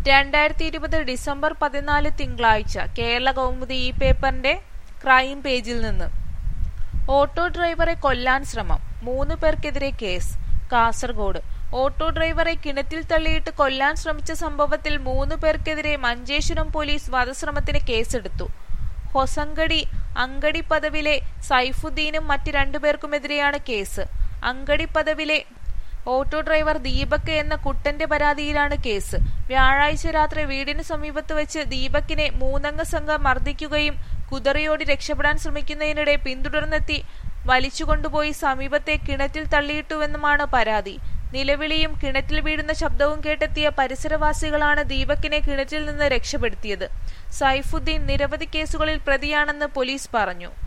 രണ്ടായിരത്തി ഇരുപത് ഡിസംബർ പതിനാല് തിങ്കളാഴ്ച കേരള കൗമുദി ഈ പേപ്പറിന്റെ ക്രൈം പേജിൽ നിന്ന് ഓട്ടോ ഡ്രൈവറെ കൊല്ലാൻ ശ്രമം മൂന്ന് പേർക്കെതിരെ കേസ് കാസർഗോഡ് ഓട്ടോ ഡ്രൈവറെ കിണറ്റിൽ തള്ളിയിട്ട് കൊല്ലാൻ ശ്രമിച്ച സംഭവത്തിൽ മൂന്ന് പേർക്കെതിരെ മഞ്ചേശ്വരം പോലീസ് വധശ്രമത്തിന് കേസെടുത്തു ഹൊസങ്കടി അങ്കടി പദവിലെ സൈഫുദ്ദീനും മറ്റ് രണ്ടുപേർക്കുമെതിരെയാണ് കേസ് അങ്കടി പദവിലെ ഓട്ടോ ഡ്രൈവർ ദീപക് എന്ന കുട്ടന്റെ പരാതിയിലാണ് കേസ് വ്യാഴാഴ്ച രാത്രി വീടിന് സമീപത്ത് വെച്ച് ദീപകിനെ മൂന്നംഗ സംഘം മർദ്ദിക്കുകയും കുതിറയോടി രക്ഷപ്പെടാൻ ശ്രമിക്കുന്നതിനിടെ പിന്തുടർന്നെത്തി വലിച്ചുകൊണ്ടുപോയി സമീപത്തെ കിണറ്റിൽ തള്ളിയിട്ടുവെന്നുമാണ് പരാതി നിലവിളിയും കിണറ്റിൽ വീഴുന്ന ശബ്ദവും കേട്ടെത്തിയ പരിസരവാസികളാണ് ദീപകിനെ കിണറ്റിൽ നിന്ന് രക്ഷപ്പെടുത്തിയത് സൈഫുദ്ദീൻ നിരവധി കേസുകളിൽ പ്രതിയാണെന്ന് പോലീസ് പറഞ്ഞു